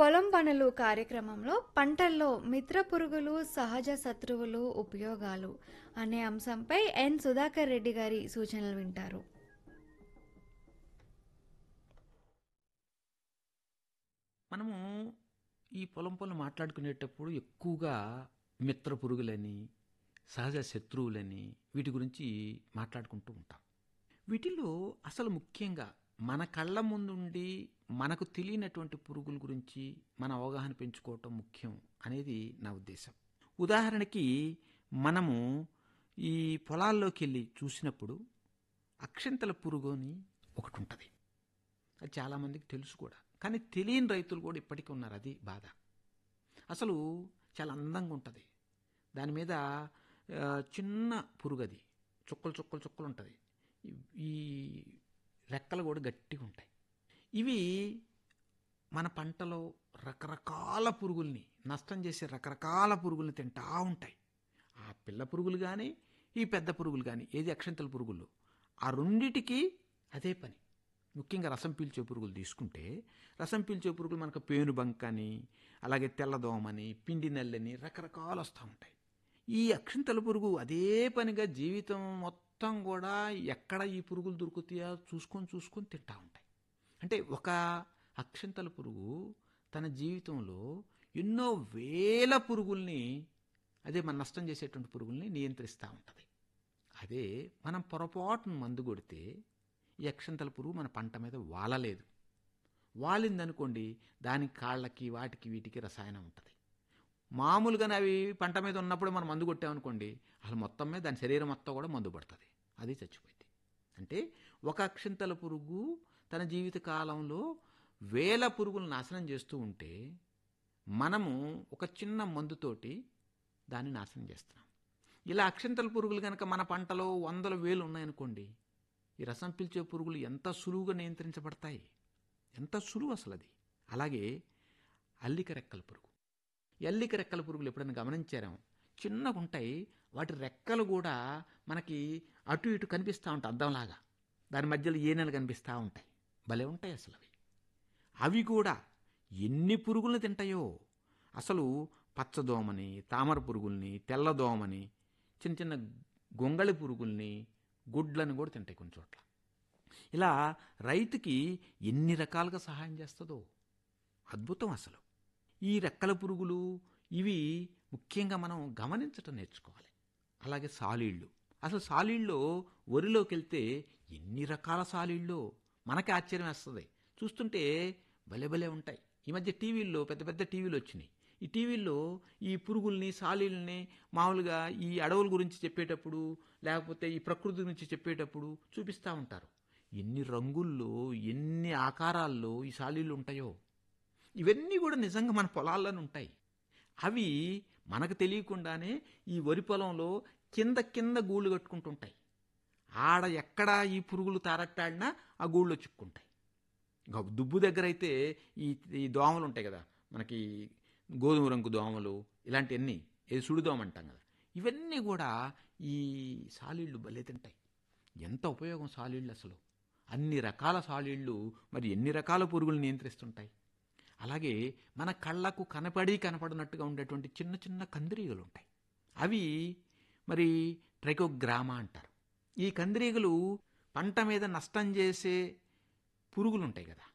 పొలం పనులు కార్యక్రమంలో పంటల్లో మిత్ర పురుగులు సహజ శత్రువులు ఉపయోగాలు అనే అంశంపై ఎన్ సుధాకర్ రెడ్డి గారి సూచనలు వింటారు మనము ఈ పొలం పొలం మాట్లాడుకునేటప్పుడు ఎక్కువగా మిత్ర పురుగులని సహజ శత్రువులని వీటి గురించి మాట్లాడుకుంటూ ఉంటాం వీటిలో అసలు ముఖ్యంగా మన కళ్ళ ముందుండి మనకు తెలియనటువంటి పురుగుల గురించి మన అవగాహన పెంచుకోవటం ముఖ్యం అనేది నా ఉద్దేశం ఉదాహరణకి మనము ఈ పొలాల్లోకి వెళ్ళి చూసినప్పుడు అక్షంతల పురుగు అని ఒకటి ఉంటుంది అది చాలామందికి తెలుసు కూడా కానీ తెలియని రైతులు కూడా ఇప్పటికీ ఉన్నారు అది బాధ అసలు చాలా అందంగా ఉంటుంది దాని మీద ఆ, చిన్న పురుగు అది చుక్కలు చుక్కలు చుక్కలు ఉంటుంది ఈ రెక్కలు కూడా గట్టిగా ఉంటాయి ఇవి మన పంటలో రకరకాల పురుగుల్ని నష్టం చేసే రకరకాల పురుగుల్ని తింటా ఉంటాయి ఆ పిల్ల పురుగులు కానీ ఈ పెద్ద పురుగులు కానీ ఏది అక్షంతల పురుగులు ఆ రెండిటికి అదే పని ముఖ్యంగా రసం పీల్చే పురుగులు తీసుకుంటే రసం పీల్చే పురుగులు మనకు పేనుబంక అని అలాగే తెల్లదోమని పిండి నల్లని రకరకాలు వస్తూ ఉంటాయి ఈ అక్షంతల పురుగు అదే పనిగా జీవితం మొత్తం కూడా ఎక్కడ ఈ పురుగులు దొరుకుతాయో చూసుకొని చూసుకొని తింటా ఉంటాయి అంటే ఒక అక్షంతల పురుగు తన జీవితంలో ఎన్నో వేల పురుగుల్ని అదే మన నష్టం చేసేటువంటి పురుగుల్ని నియంత్రిస్తూ ఉంటుంది అదే మనం పొరపాటును మందు కొడితే ఈ అక్షంతల పురుగు మన పంట మీద వాలలేదు వాలిందనుకోండి దాని కాళ్ళకి వాటికి వీటికి రసాయనం ఉంటుంది మామూలుగానే అవి పంట మీద ఉన్నప్పుడు మనం మందు కొట్టామనుకోండి అసలు మొత్తం మీద దాని శరీరం మొత్తం కూడా మందు పడుతుంది అది చచ్చిపోయింది అంటే ఒక అక్షంతల పురుగు తన జీవిత కాలంలో వేల పురుగులు నాశనం చేస్తూ ఉంటే మనము ఒక చిన్న మందుతోటి దాన్ని నాశనం చేస్తున్నాం ఇలా అక్షంతల పురుగులు కనుక మన పంటలో వందల వేలు ఉన్నాయనుకోండి ఈ రసం పీల్చే పురుగులు ఎంత సులువుగా నియంత్రించబడతాయి ఎంత సులువు అసలు అది అలాగే అల్లిక రెక్కల పురుగు ఈ అల్లిక రెక్కల పురుగులు ఎప్పుడైనా గమనించారా చిన్నగా ఉంటాయి వాటి రెక్కలు కూడా మనకి అటు ఇటు కనిపిస్తూ ఉంటాయి అద్దంలాగా దాని మధ్యలో ఏనెలు కనిపిస్తూ ఉంటాయి భలే ఉంటాయి అసలు అవి అవి కూడా ఎన్ని పురుగుల్ని తింటాయో అసలు పచ్చదోమని తామర పురుగుల్ని తెల్లదోమని చిన్న చిన్న గొంగళి పురుగుల్ని గుడ్లను కూడా తింటాయి కొన్ని చోట్ల ఇలా రైతుకి ఎన్ని రకాలుగా సహాయం చేస్తుందో అద్భుతం అసలు ఈ రెక్కల పురుగులు ఇవి ముఖ్యంగా మనం గమనించటం నేర్చుకోవాలి అలాగే సాలీళ్ళు అసలు సాలీళ్ళు వరిలోకి వెళ్తే ఎన్ని రకాల సాలీళ్ళు మనకి ఆశ్చర్యం వేస్తుంది చూస్తుంటే భలే భలే ఉంటాయి ఈ మధ్య టీవీల్లో పెద్ద పెద్ద టీవీలు వచ్చినాయి ఈ టీవీల్లో ఈ పురుగుల్ని సాలీల్ని మామూలుగా ఈ అడవుల గురించి చెప్పేటప్పుడు లేకపోతే ఈ ప్రకృతి గురించి చెప్పేటప్పుడు చూపిస్తూ ఉంటారు ఎన్ని రంగుల్లో ఎన్ని ఆకారాల్లో ఈ సాలీళ్ళు ఉంటాయో ఇవన్నీ కూడా నిజంగా మన పొలాల్లోనే ఉంటాయి అవి మనకు తెలియకుండానే ఈ వరి పొలంలో కింద కింద గూళ్ళు కట్టుకుంటుంటాయి ఆడ ఎక్కడ ఈ పురుగులు తారట్టాడినా ఆ గూళ్ళు చిక్కుంటాయి ఇంకా దుబ్బు దగ్గర అయితే ఈ ఈ దోమలు ఉంటాయి కదా మనకి గోధుమ రంగు దోమలు ఇలాంటివన్నీ ఏది సుడిదోమ అంటాం కదా ఇవన్నీ కూడా ఈ సాలీళ్ళు భలే తింటాయి ఎంత ఉపయోగం సాలీళ్ళు అసలు అన్ని రకాల సాలీళ్ళు మరి ఎన్ని రకాల పురుగులు నియంత్రిస్తుంటాయి అలాగే మన కళ్ళకు కనపడి కనపడినట్టుగా ఉండేటువంటి చిన్న చిన్న కందిరీగలు ఉంటాయి అవి మరి ట్రైకోగ్రామా అంటారు ఈ కందిరీగలు పంట మీద నష్టం చేసే పురుగులు ఉంటాయి కదా